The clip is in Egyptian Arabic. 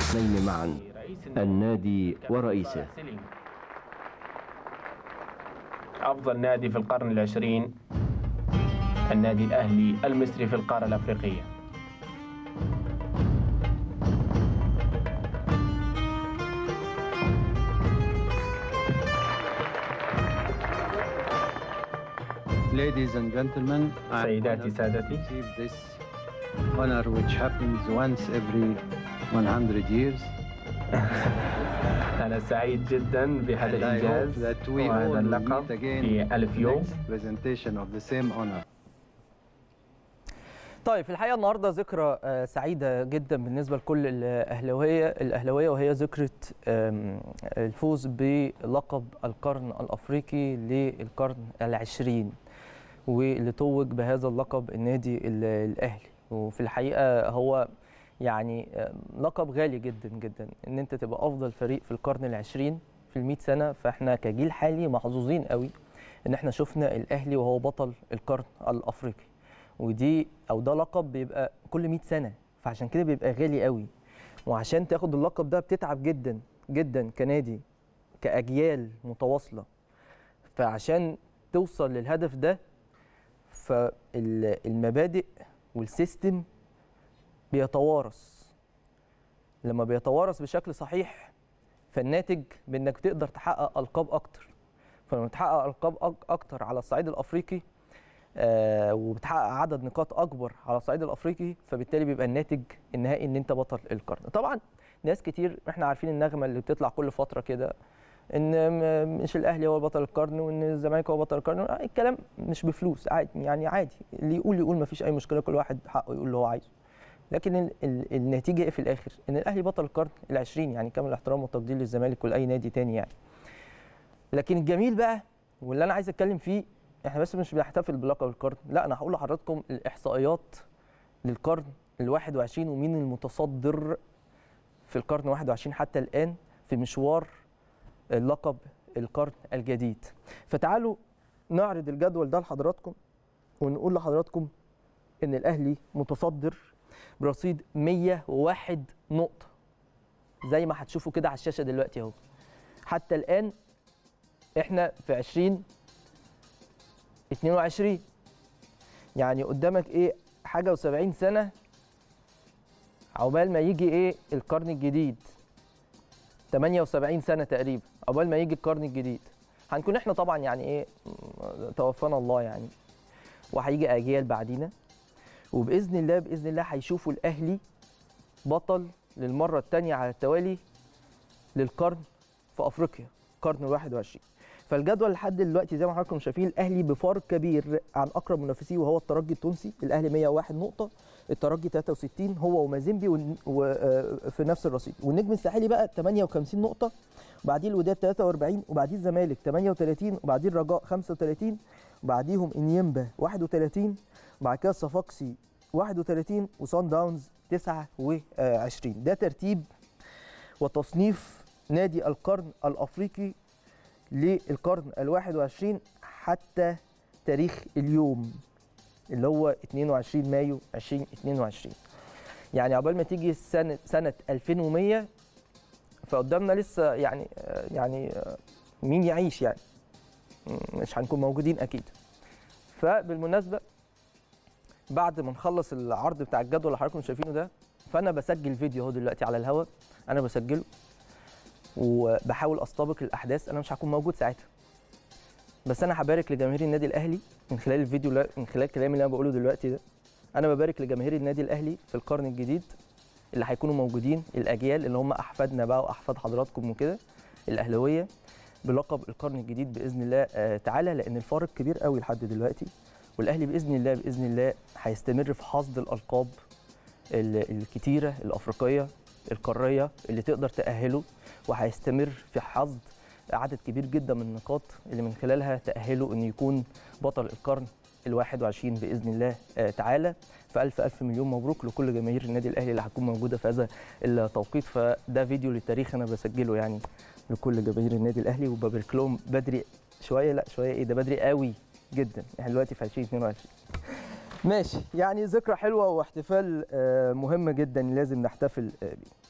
الاثنين معا النادي ورئيسه أفضل نادي في القرن العشرين النادي الأهلي المصري في القارة الأفريقية Ladies and gentlemen, I'm سيداتي honored to سادتي receive this honor which happens once every 100 years. أنا سعيد جدا بهذا And I hope الإنجاز that we all وهذا will اللقب meet again في ألف يوم next presentation of the same honor. طيب في الحقيقه النهارده ذكرى آه، سعيده جدا بالنسبه لكل الاهلاويه الاهلاويه وهي ذكرى آم، الفوز بلقب القرن الافريقي للقرن العشرين واللي توج بهذا اللقب النادي ال- الاهلي وفي الحقيقه هو يعني آه، لقب غالي جدا جدا ان انت تبقى افضل فريق في القرن العشرين في المئة سنه فاحنا كجيل حالي محظوظين قوي ان احنا شفنا الاهلي وهو بطل القرن الافريقي ودي او ده لقب بيبقى كل 100 سنه فعشان كده بيبقى غالي قوي وعشان تاخد اللقب ده بتتعب جدا جدا كنادي كاجيال متواصله فعشان توصل للهدف ده فالمبادئ والسيستم بيتوارث لما بيتوارث بشكل صحيح فالناتج بانك تقدر تحقق القاب اكتر فلما تحقق القاب أك- اكتر على الصعيد الافريقي آه، وبتحقق عدد نقاط اكبر على الصعيد الافريقي فبالتالي بيبقى الناتج النهائي ان انت بطل القرن طبعا ناس كتير احنا عارفين النغمه اللي بتطلع كل فتره كده ان م- مش الاهلي هو بطل القرن وان الزمالك هو بطل القرن آه، الكلام مش بفلوس عادي يعني عادي اللي يقول يقول ما فيش اي مشكله كل واحد حقه يقول اللي هو عايزه لكن ال ال النتيجه ايه في الاخر ان الاهلي بطل القرن ال20 يعني كامل الاحترام والتقدير للزمالك ولاي نادي تاني يعني لكن الجميل بقى واللي انا عايز اتكلم فيه احنا بس مش بنحتفل بلقب القرن لا انا هقول لحضراتكم الاحصائيات للقرن ال21 ومين المتصدر في القرن 21 حتى الان في مشوار اللقب القرن الجديد فتعالوا نعرض الجدول ده لحضراتكم ونقول لحضراتكم ان الاهلي متصدر برصيد 101 نقطه زي ما هتشوفوا كده على الشاشه دلوقتي اهو حتى الان احنا في 20 22 يعني قدامك ايه حاجه و70 سنه عقبال ما يجي ايه القرن الجديد 78 سنه تقريبا عقبال ما يجي القرن الجديد هنكون احنا طبعا يعني ايه م- توفانا الله يعني وهيجي اجيال بعدينا وباذن الله باذن الله هيشوفوا الاهلي بطل للمره الثانيه على التوالي للقرن في افريقيا القرن ال 21 فالجدول لحد دلوقتي زي ما حضراتكم شايفين الاهلي بفارق كبير عن اقرب منافسيه وهو الترجي التونسي الاهلي 101 نقطه الترجي 63 هو ومازيمبي والن- و- آه، في نفس الرصيد والنجم الساحلي بقى 58 نقطه وبعديه الوداد 43 وبعديه الزمالك 38 وبعديه الرجاء 35 وبعديهم انيمبا 31 وبعد كده الصفاقسي 31 وصن داونز 29 ده ترتيب وتصنيف نادي القرن الافريقي للقرن ال 21 حتى تاريخ اليوم اللي هو 22 مايو 2022 يعني عقبال ما تيجي سنه سنه 2100 فقدامنا لسه يعني يعني مين يعيش يعني مش هنكون موجودين اكيد فبالمناسبه بعد ما نخلص العرض بتاع الجدول اللي حضراتكم شايفينه ده فانا بسجل فيديو اهو دلوقتي على الهواء انا بسجله وبحاول استبق الاحداث انا مش هكون موجود ساعتها بس انا هبارك لجماهير النادي الاهلي من خلال الفيديو لا- من خلال كلامي اللي انا بقوله دلوقتي ده انا ببارك لجماهير النادي الاهلي في القرن الجديد اللي هيكونوا موجودين الاجيال اللي هم احفادنا بقى واحفاد حضراتكم وكده الاهلاويه بلقب القرن الجديد باذن الله آه، تعالى لان الفارق كبير قوي لحد دلوقتي والاهلي باذن الله باذن الله هيستمر في حصد الالقاب ال- الكتيره الافريقيه القاريه اللي تقدر تاهله وهيستمر في حصد عدد كبير جدا من النقاط اللي من خلالها تاهله انه يكون بطل القرن ال 21 باذن الله آه، تعالى فالف الف مليون مبروك لكل جماهير النادي الاهلي اللي هتكون موجوده في هذا التوقيت فده فيديو للتاريخ انا بسجله يعني لكل جماهير النادي الاهلي وببارك لهم بدري شويه لا شويه ايه ده بدري قوي جدا احنا دلوقتي في 2022 ماشي يعني ذكرى حلوه واحتفال آه، مهم جدا لازم نحتفل آه، بيه